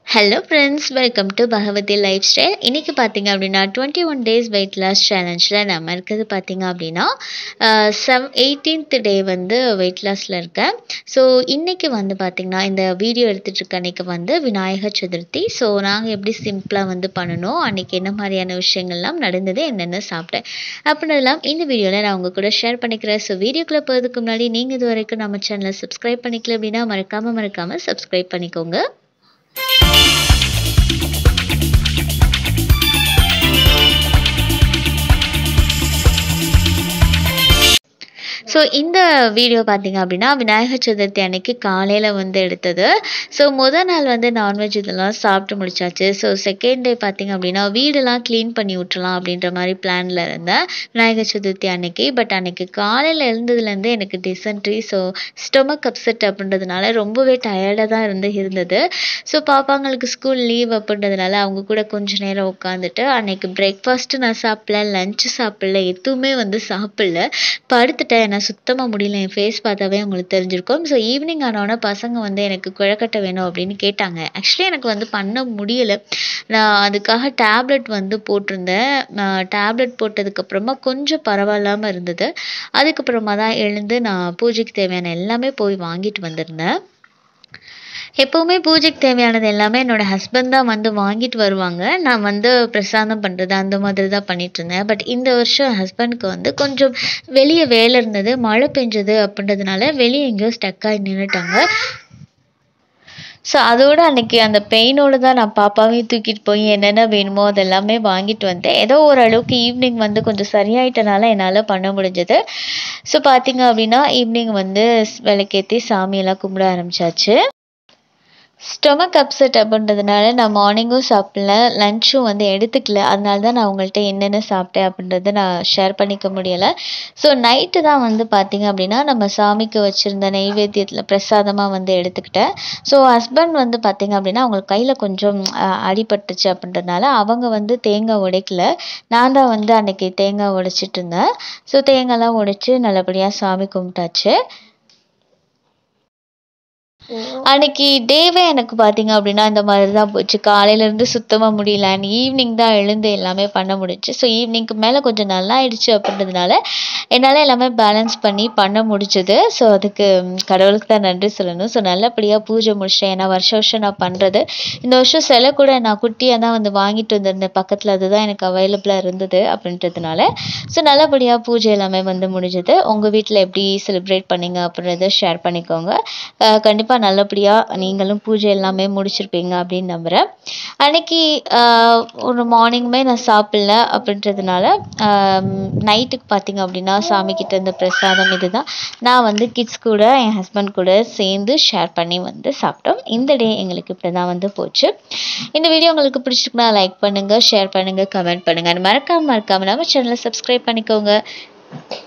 hello friends welcome to Bhagavathi lifestyle இன்றைக்கி பார்த்தீங்க அப்படின்னா twenty one days weight loss சேலஞ்சில் நம்ம இருக்கிறது பார்த்தீங்க அப்படின்னா செவ் எயிட்டீன்த் டே வந்து வெயிட் லாஸில் இருக்கேன் ஸோ இன்றைக்கி வந்து பார்த்திங்கன்னா இந்த வீடியோ எடுத்துகிட்டு இருக்க அன்றைக்கி வந்து விநாயகர் சதுர்த்தி ஸோ நாங்கள் எப்படி சிம்பிளாக வந்து பண்ணணும் அன்றைக்கி என்ன மாதிரியான விஷயங்கள்லாம் நடந்தது என்னென்ன சாப்பிட்டேன் அப்படின்னதெல்லாம் இந்த வீடியோவில் நான் உங்கள் கூட ஷேர் பண்ணிக்கிறேன் ஸோ வீடியோக்குள்ளே போகிறதுக்கு முன்னாடி நீங்கள் இது வரைக்கும் நம்ம சேனலை சப்ஸ்கிரைப் பண்ணிக்கல அப்படின்னா மறக்காமல் மறக்காமல் சப்ஸ்கிரைப் பண்ணிக்கோங்க ஸோ இந்த வீடியோ பார்த்தீங்க அப்படின்னா விநாயகர் சதுர்த்தி அன்னைக்கு காலையில் வந்து எடுத்தது ஸோ முதல் நாள் வந்து நான்வெஜ் இதெல்லாம் சாப்பிட்டு முடிச்சாச்சு ஸோ செகண்ட் டே பார்த்தீங்க அப்படின்னா வீடெல்லாம் க்ளீன் பண்ணி விட்டுலாம் அப்படின்ற மாதிரி பிளானில் இருந்தேன் விநாயகர் சதுர்த்தி அன்னைக்கு பட் அன்னைக்கு காலையில் எழுந்ததுலேருந்து எனக்கு டிசென்ட்ரி ஸோ ஸ்டொமக் அப்செட் அப்படின்றதுனால ரொம்பவே டயர்டாக தான் இருந்து இருந்தது ஸோ பாப்பாங்களுக்கு ஸ்கூல் லீவ் அப்படின்றதுனால அவங்க கூட கொஞ்ச நேரம் உட்காந்துட்டு அன்னைக்கு பிரேக்ஃபாஸ்ட்டு நான் சாப்பிடல லஞ்சு சாப்பிடல எதுவுமே வந்து சாப்பிடல படுத்துட்டேன் நான் சுத்தமாக முடியல என் ஃபேஸ் பார்த்தாவே உங்களுக்கு தெரிஞ்சிருக்கும் ஸோ ஈவினிங் ஆனோடனே பசங்க வந்து எனக்கு குழக்கட்டை வேணும் அப்படின்னு கேட்டாங்க ஆக்சுவலி எனக்கு வந்து பண்ண முடியலை நான் அதுக்காக டேப்லெட் வந்து போட்டிருந்தேன் நான் டேப்லெட் போட்டதுக்கப்புறமா கொஞ்சம் பரவாயில்லாமல் இருந்தது அதுக்கப்புறமா தான் எழுந்து நான் பூஜைக்கு தேவையான எல்லாமே போய் வாங்கிட்டு வந்திருந்தேன் எப்போவுமே பூஜைக்கு தேவையானது எல்லாமே என்னோடய ஹஸ்பண்ட் தான் வந்து வாங்கிட்டு வருவாங்க நான் வந்து பிரசாதம் பண்ணுறது அந்த மாதிரி தான் பண்ணிட்டு இருந்தேன் பட் இந்த வருஷம் ஹஸ்பண்டுக்கு வந்து கொஞ்சம் வெளியே வேலை இருந்தது மழை பெஞ்சது அப்படின்றதுனால வெளியே எங்கேயோ ஸ்டக்காகி நின்றுட்டாங்க ஸோ அதோட அன்னைக்கு அந்த பெயினோடு தான் நான் பாப்பாவையும் தூக்கிட்டு போய் என்னென்ன வேணுமோ அதெல்லாமே வாங்கிட்டு வந்தேன் ஏதோ ஓரளவுக்கு ஈவினிங் வந்து கொஞ்சம் சரியாயிட்டனால என்னால் பண்ண முடிஞ்சது ஸோ பார்த்தீங்க அப்படின்னா ஈவினிங் வந்து விளக்கேற்றி சாமியெல்லாம் கும்பிட ஆரம்பிச்சாச்சு ஸ்டொமக் அப்செட் அப்படின்றதுனால நான் மார்னிங்கும் சாப்பிடல லஞ்சும் வந்து எடுத்துக்கல அதனால தான் நான் உங்கள்கிட்ட என்னென்ன சாப்பிட்டேன் அப்படின்றத நான் ஷேர் பண்ணிக்க முடியலை ஸோ நைட்டு தான் வந்து பார்த்திங்க அப்படின்னா நம்ம சாமிக்கு வச்சுருந்த நெய்வேத்தியத்தில் பிரசாதமாக வந்து எடுத்துக்கிட்டேன் ஸோ ஹஸ்பண்ட் வந்து பார்த்திங்க அப்படின்னா அவங்களுக்கு கையில் கொஞ்சம் அடிபட்டுச்சு அப்படின்றதுனால அவங்க வந்து தேங்காய் உடைக்கல நான் தான் வந்து அன்னைக்கு தேங்காய் உடைச்சிட்டு இருந்தேன் ஸோ தேங்காய்லாம் உடைச்சி நல்லபடியாக சாமி கும்பிட்டாச்சு அன்னைக்கு டேவே எனக்கு பார்த்தீங்க அப்படின்னா இந்த மாதிரி தான் போச்சு காலையிலேருந்து சுத்தமாக முடியல அண்ட் ஈவினிங் தான் எழுந்து எல்லாமே பண்ண முடிஞ்சு ஸோ ஈவினிங்க்கு மேலே கொஞ்சம் நல்லா ஆயிடுச்சு அப்படின்றதுனால என்னால் எல்லாமே பேலன்ஸ் பண்ணி பண்ண முடிஞ்சது ஸோ அதுக்கு கடவுளுக்கு தான் நன்றி சொல்லணும் ஸோ நல்லபடியாக பூஜை முடிச்சிட்டேன் ஏன்னா வருஷம் வருஷம் நான் பண்ணுறது இந்த வருஷம் சிலை கூட நான் குட்டியாக தான் வந்து வாங்கிட்டு வந்திருந்தேன் பக்கத்தில் அதுதான் எனக்கு அவைலபிளாக இருந்தது அப்படின்றதுனால ஸோ நல்லபடியாக பூஜை எல்லாமே வந்து முடிஞ்சது உங்கள் வீட்டில் எப்படி செலிப்ரேட் பண்ணீங்க அப்படின்றத ஷேர் பண்ணிக்கோங்க கண்டிப்பாக நல்லபடியாக நீங்களும் பூஜை எல்லாமே முடிச்சிருப்பீங்க அப்படின்னு நம்புகிறேன் அன்னைக்கு ஒரு மார்னிங்குமே நான் சாப்பிடல அப்படின்றதுனால நைட்டுக்கு பார்த்தீங்க அப்படின்னா சாமிக்கிட்ட இருந்த பிரசாதம் இதுதான் நான் வந்து கிட்ஸ் கூட என் ஹஸ்பண்ட் கூட சேர்ந்து ஷேர் பண்ணி வந்து சாப்பிட்டோம் இந்த டே எங்களுக்கு இப்படி தான் வந்து போச்சு இந்த வீடியோ உங்களுக்கு பிடிச்சிருக்குன்னா லைக் பண்ணுங்கள் ஷேர் பண்ணுங்கள் கமெண்ட் பண்ணுங்கள் மறக்காமல் மறக்காமல் நம்ம சேனலை சப்ஸ்கிரைப் பண்ணிக்கோங்க